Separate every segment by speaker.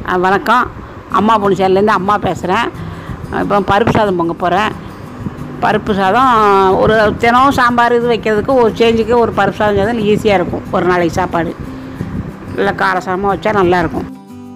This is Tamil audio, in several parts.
Speaker 1: அஹ் வணக்கம் அம்மா பொன்னிச்சேரிலேருந்து அம்மா பேசுகிறேன் இப்போ பருப்பு சாதம் பொங்க போகிறேன் பருப்பு சாதம் ஒரு தினம் சாம்பார் இது வைக்கிறதுக்கு ஒரு சேஞ்சுக்கு ஒரு பருப்பு சாதம் சாதம் ஈஸியாக இருக்கும் ஒரு நாளைக்கு சாப்பாடு நல்லா காரசாரமாக வச்சா நல்லாயிருக்கும்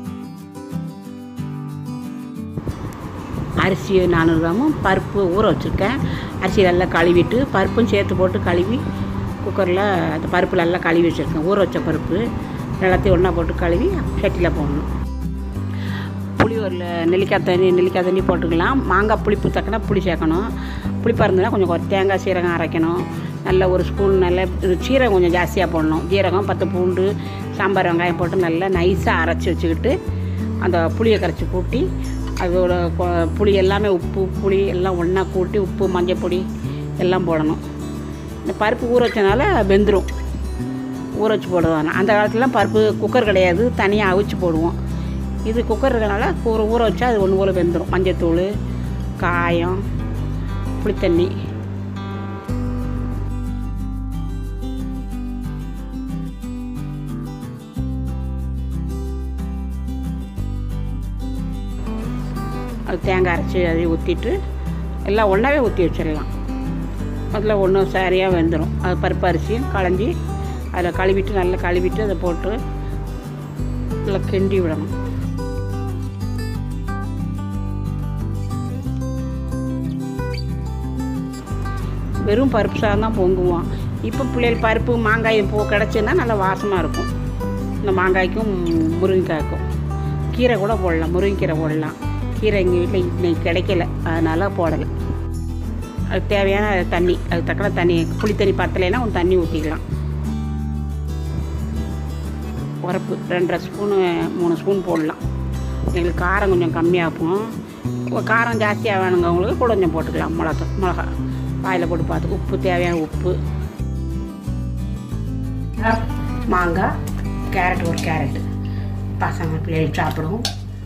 Speaker 1: அரிசி நானூறு கிராமும் பருப்பு ஊற வச்சுருக்கேன் அரிசி நல்லா கழுவிட்டு பருப்பும் சேர்த்து போட்டு கழுவி குக்கரில் அந்த பருப்பு நல்லா கழுவி வச்சுருக்கேன் ஊற வச்ச பருப்பு எல்லாத்தையும் ஒன்றா போட்டு கழுவி சட்டியில் போடணும் புளியோரில் நெல்லிக்காய் தண்ணி நெல்லிக்காய் தண்ணி போட்டுக்கலாம் மாங்காய் புளிப்பு தக்கன புளி சேர்க்கணும் புளிப்பாக இருந்ததுன்னா கொஞ்சம் கொ- தேங்காய் சீரகம் அரைக்கணும் நல்ல ஒரு ஸ்பூன் நல்ல இது சீரகம் கொஞ்சம் ஜாஸ்தியாக போடணும் ஜீரகம் பத்து பூண்டு சாம்பார் வெங்காயம் போட்டு நல்லா நைஸாக அரைச்சி வச்சுக்கிட்டு அந்த புளியை கரைச்சி கூட்டி அதோட கொ- புளி எல்லாமே உப்பு புளி எல்லாம் ஒன்றா கூட்டி உப்பு மஞ்சள் பொடி எல்லாம் போடணும் இந்த பருப்பு ஊற வச்சனால வெந்துடும் ஊற வச்சு போடுவாங்க அந்த காலத்துலலாம் பருப்பு குக்கர் கிடையாது தனியாக அவிச்சு போடுவோம் இது குக்கர் இருக்கனால ஊற ஊற வச்சா அது ஒன்று போல் வெந்துடும் மஞ்சத்தூள் காயம் புளித்தண்ணி அது தேங்காய் அரைச்சி அதையும் ஊற்றிட்டு எல்லாம் ஒன்றாவே ஊற்றி வச்சிடலாம் அதில் ஒன்று சரியாக வெந்துடும் அது பருப்பு அரிசியும் களைஞ்சி அதில் கழுவிட்டு நல்லா கழுவிட்டு அதை போட்டு நல்லா கிண்டி விடணும் வெறும் பருப்பு சாதம் தான் பொங்குவோம் இப்போ பிள்ளைகள் பருப்பு மாங்காய் பூ கிடச்சுன்னா நல்லா வாசமாக இருக்கும் இந்த மாங்காய்க்கும் முருங்கைக்காய்க்கும் கீரை கூட போடலாம் முருங்கைக்கீரை போடலாம் கீரை எங்கள் வீட்டில் இன்னைக்கு கிடைக்கல அதனால் போடலை அதுக்கு தேவையான தண்ணி அதுக்கு தக்கன தண்ணி புளி தண்ணி பத்தலைன்னா கொஞ்சம் தண்ணி ஊற்றிக்கலாம் உரப்பு ரெண்டரை ஸ்பூனு மூணு ஸ்பூன் போடலாம் எங்களுக்கு காரம் கொஞ்சம் கம்மியாகும் இப்போ காரம் ஜாஸ்தியாக வேணுங்க உங்களுக்கு கூட கொஞ்சம் போட்டுக்கலாம் மிளகா மிளகா வாயில் போட்டு பார்த்து உப்பு தேவையான உப்பு மாங்காய் கேரட் ஒரு கேரட் பசங்க பிள்ளைகள் சாப்பிடும்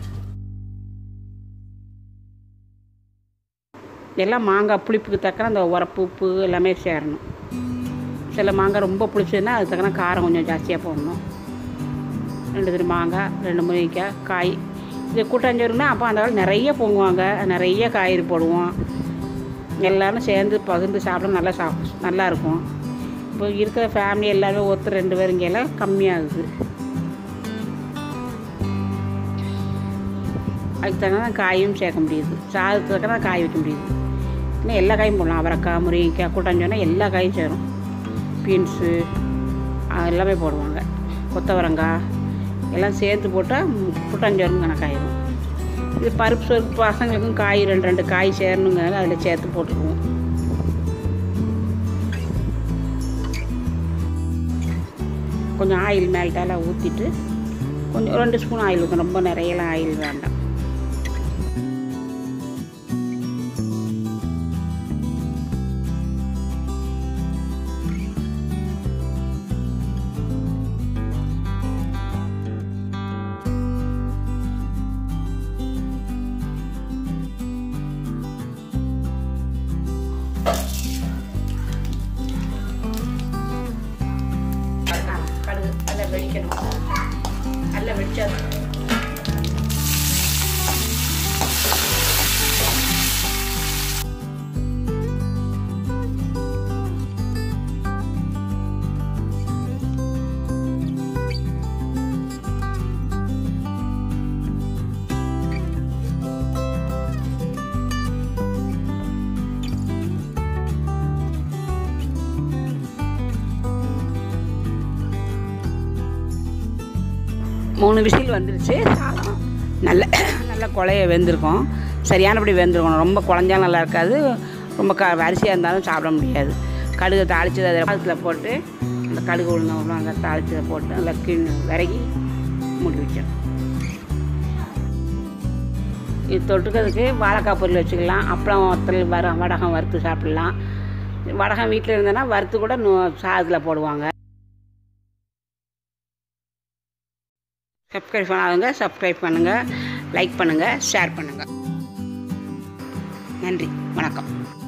Speaker 1: எல்லாம் மாங்காய் புளிப்புக்கு தக்கன அந்த உரப்பு உப்பு எல்லாமே சேரணும் சில மாங்காய் ரொம்ப புளிச்சதுன்னா அதுக்கு தக்கன காரம் கொஞ்சம் ஜாஸ்தியாக போடணும் ரெண்டு திரு மாங்காய் ரெண்டு முருங்கைக்காய் காய் இது கூட்டாஞ்சோறுனா அப்போ அந்த காலம் நிறைய பொங்குவாங்க நிறைய காய்கறி போடுவோம் எல்லாரும் சேர்ந்து பகிர்ந்து சாப்பிட நல்லா சாப் நல்லா இருக்கும் இப்போ இருக்கிற ஃபேமிலி எல்லாருமே ஒருத்தர் ரெண்டு பேர் இங்கெல்லாம் கம்மியாகுது அதுக்கு தகுந்த காயும் சேர்க்க முடியுது சாதத்துக்கு தான் காய் வைக்க முடியுது இன்னும் எல்லா காயும் போடலாம் அவரைக்காய் முருங்கைக்காய் கூட்டாஞ்சோன்னா எல்லா காயும் சேரும் பீன்ஸு எல்லாமே போடுவாங்க கொத்தவரங்காய் எல்லாம் சேர்த்து போட்டால் கூட்டாஞ்சோறும் கணக்காயிரும் இது பருப்பு சோறு பசங்களுக்கும் காய் ரெண்டு ரெண்டு காய் சேரணுங்க அதில் சேர்த்து போட்டுக்குவோம் கொஞ்சம் ஆயில் மேல்ட்டால ஊற்றிட்டு கொஞ்சம் ரெண்டு ஸ்பூன் ஆயில் ஊற்றணும் ரொம்ப நிறையலாம் ஆயில் வேண்டாம் கடுகு நல்லா வெடிக்கணும் நல்லா வெடிச்சா மூணு விசில் வந்துருச்சு சாதம் நல்ல நல்ல குழைய வெந்திருக்கும் சரியானபடி வெந்திருக்கணும் ரொம்ப குழஞ்சாலும் நல்லா இருக்காது ரொம்ப க அரிசியாக இருந்தாலும் சாப்பிட முடியாது கடுகு தாளித்து அதை பாதத்தில் போட்டு அந்த கடுகு உளுந்தவங்களும் அந்த தாளிச்சதை போட்டு நல்லா கிண்ணு விறகி மூடி வச்சிடணும் இது தொட்டுக்கிறதுக்கு வாழைக்காய் பொரியல் வச்சுக்கலாம் அப்புறம் வத்தல் வர வடகம் வறுத்து சாப்பிட்லாம் வடகம் வீட்டில் இருந்தேன்னா வறுத்து கூட நு- சாதத்தில் போடுவாங்க சப்ஸ்கிரைப் பண்ணாதவங்க சப்ஸ்கிரைப் பண்ணுங்கள் லைக் பண்ணுங்கள் ஷேர் பண்ணுங்கள் நன்றி வணக்கம்